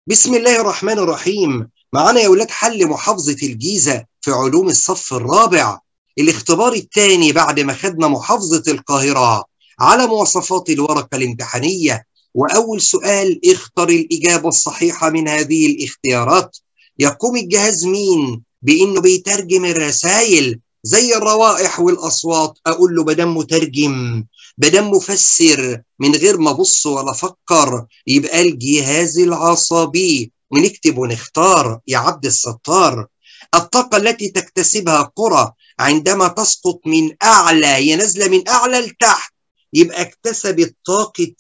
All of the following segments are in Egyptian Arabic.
بسم الله الرحمن الرحيم معانا يا ولاد حل محافظة الجيزة في علوم الصف الرابع الاختبار الثاني بعد ما خدنا محافظة القاهرة على مواصفات الورقة الامتحانية وأول سؤال اختر الإجابة الصحيحة من هذه الاختيارات يقوم الجهاز مين بإنه بيترجم الرسائل زي الروائح والأصوات أقول له بدم مترجم بدم مفسر من غير ما ابص ولا افكر يبقى الجهاز العصبي ونكتب ونختار يا عبد الستار الطاقة التي تكتسبها قرى عندما تسقط من أعلى هي نازلة من أعلى لتحت يبقى اكتسبت طاقة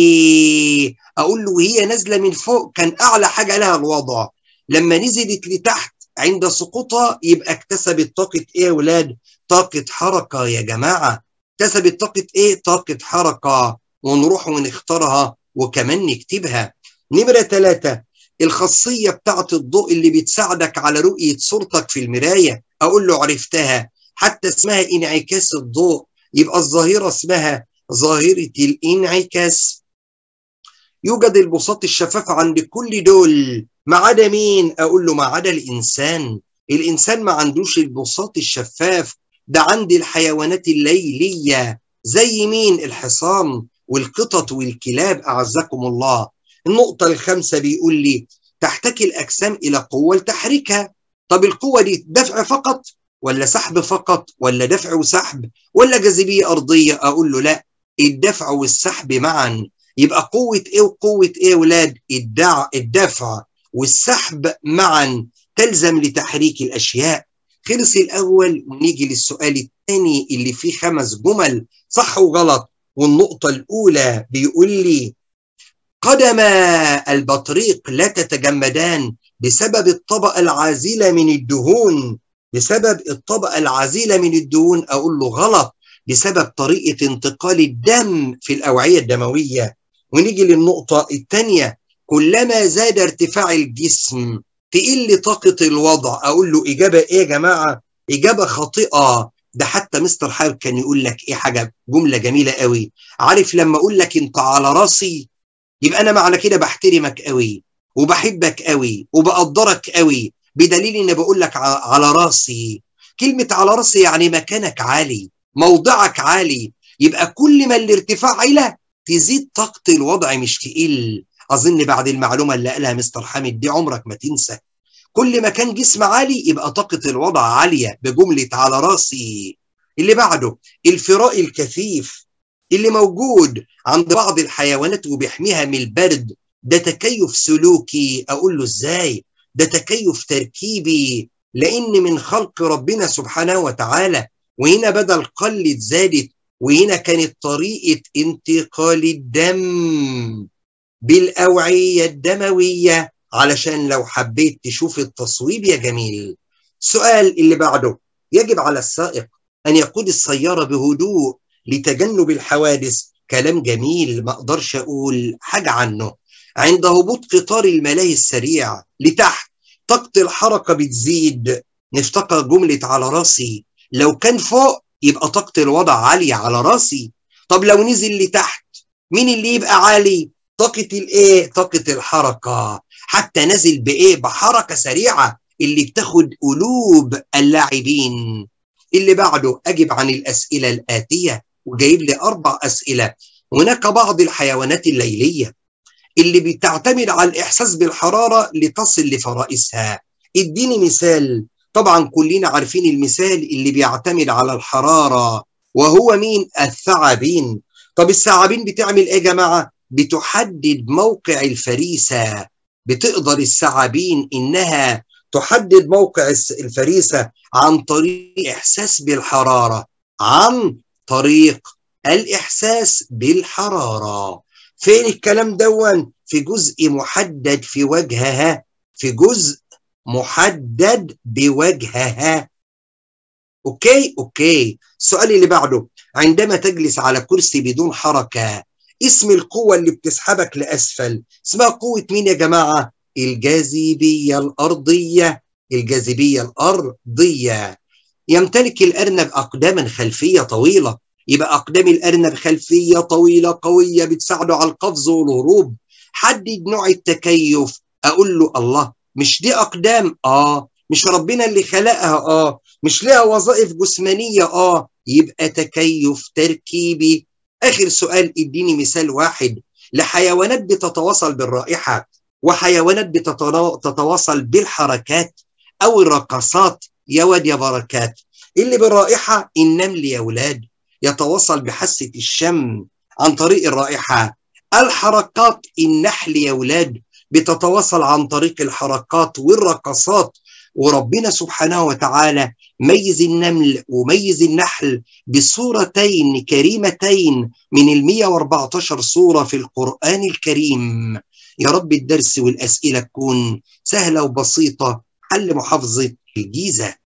إيه؟ أقول له هي نازلة من فوق كان أعلى حاجة لها الوضع لما نزلت لتحت عند سقوطها يبقى اكتسبت طاقة إيه يا ولاد؟ طاقة حركة يا جماعة اكتسبت طاقة ايه؟ طاقة حركة ونروح ونختارها وكمان نكتبها. نمرة ثلاثة الخاصية بتاعت الضوء اللي بتساعدك على رؤية صورتك في المراية أقول له عرفتها حتى اسمها انعكاس الضوء يبقى الظاهرة اسمها ظاهرة الانعكاس يوجد البساط الشفاف عند كل دول ما عدا مين؟ أقول له ما عدا الإنسان الإنسان ما عندوش البساط الشفاف ده عند الحيوانات الليلية زي مين الحصان والقطط والكلاب أعزكم الله النقطة الخامسة بيقول لي تحتكي الأجسام إلى قوة لتحريكها طب القوة دي دفع فقط ولا سحب فقط ولا دفع وسحب ولا جاذبية أرضية أقول له لا الدفع والسحب معا يبقى قوة إيه وقوة إيه ولاد الدع الدفع والسحب معا تلزم لتحريك الأشياء خلص الأول ونيجي للسؤال الثاني اللي فيه خمس جمل صح وغلط والنقطة الأولى بيقول لي قدم البطريق لا تتجمدان بسبب الطبقة العازلة من الدهون بسبب الطبقة العازلة من الدهون أقول له غلط بسبب طريقة انتقال الدم في الأوعية الدموية ونيجي للنقطة الثانية كلما زاد ارتفاع الجسم تقل طاقة الوضع أقول له إجابة إيه يا جماعة؟ إجابة خاطئة ده حتى مستر حابب كان يقول لك إيه حاجة جملة جميلة قوي عارف لما أقول لك أنت على راسي يبقى أنا معنى كده بحترمك قوي وبحبك قوي وبقدرك قوي بدليل إن بقول لك على راسي كلمة على راسي يعني مكانك عالي موضعك عالي يبقى كل ما الارتفاع علا تزيد طاقة الوضع مش تقل اظن بعد المعلومه اللي قالها مستر حامد دي عمرك ما تنسى كل ما كان جسم عالي يبقى طاقه الوضع عاليه بجمله على راسي اللي بعده الفراء الكثيف اللي موجود عند بعض الحيوانات وبيحميها من البرد ده تكيف سلوكي اقول له ازاي ده تكيف تركيبي لان من خلق ربنا سبحانه وتعالى وهنا بدل قلت زادت وهنا كانت طريقه انتقال الدم بالأوعية الدموية علشان لو حبيت تشوف التصويب يا جميل السؤال اللي بعده يجب على السائق أن يقود السيارة بهدوء لتجنب الحوادث كلام جميل ما أقدرش أقول حاجة عنه عند هبوط قطار الملاهي السريع لتحت طاقة الحركة بتزيد نفتكر جملة على راسي لو كان فوق يبقى طاقة الوضع عالية على راسي طب لو نزل لتحت مين اللي يبقى عالي طاقة الايه؟ طاقة الحركة حتى نزل بايه؟ بحركة سريعة اللي بتاخد قلوب اللاعبين اللي بعده اجب عن الاسئلة الآتية وجايب لي اربع اسئلة هناك بعض الحيوانات الليلية اللي بتعتمد على الاحساس بالحرارة لتصل لفرائسها اديني مثال طبعا كلنا عارفين المثال اللي بيعتمد على الحرارة وهو مين الثعابين طب الثعابين بتعمل ايه يا جماعه بتحدد موقع الفريسة بتقدر الثعابين إنها تحدد موقع الفريسة عن طريق إحساس بالحرارة عن طريق الإحساس بالحرارة فين الكلام دون في جزء محدد في وجهها في جزء محدد بوجهها أوكي أوكي السؤال اللي بعده عندما تجلس على كرسي بدون حركة اسم القوة اللي بتسحبك لأسفل اسمها قوة مين يا جماعة؟ الجاذبية الأرضية الجاذبية الأرضية يمتلك الأرنب أقداما خلفية طويلة يبقى أقدام الأرنب خلفية طويلة قوية بتساعده على القفز والهروب حدد نوع التكيف اقول له الله مش دي اقدام اه مش ربنا اللي خلقها اه مش لها وظائف جسمانيه اه يبقى تكيف تركيبي اخر سؤال اديني مثال واحد لحيوانات بتتواصل بالرائحه وحيوانات بتتواصل بالحركات او الرقصات يا واد يا بركات اللي بالرائحه النمل يا ولاد يتواصل بحاسه الشم عن طريق الرائحه الحركات النحل يا ولاد بتتواصل عن طريق الحركات والرقصات وربنا سبحانه وتعالى ميز النمل وميز النحل بصورتين كريمتين من ال 114 صورة في القرآن الكريم يا رب الدرس والأسئلة تكون سهلة وبسيطة حل محافظة الجيزة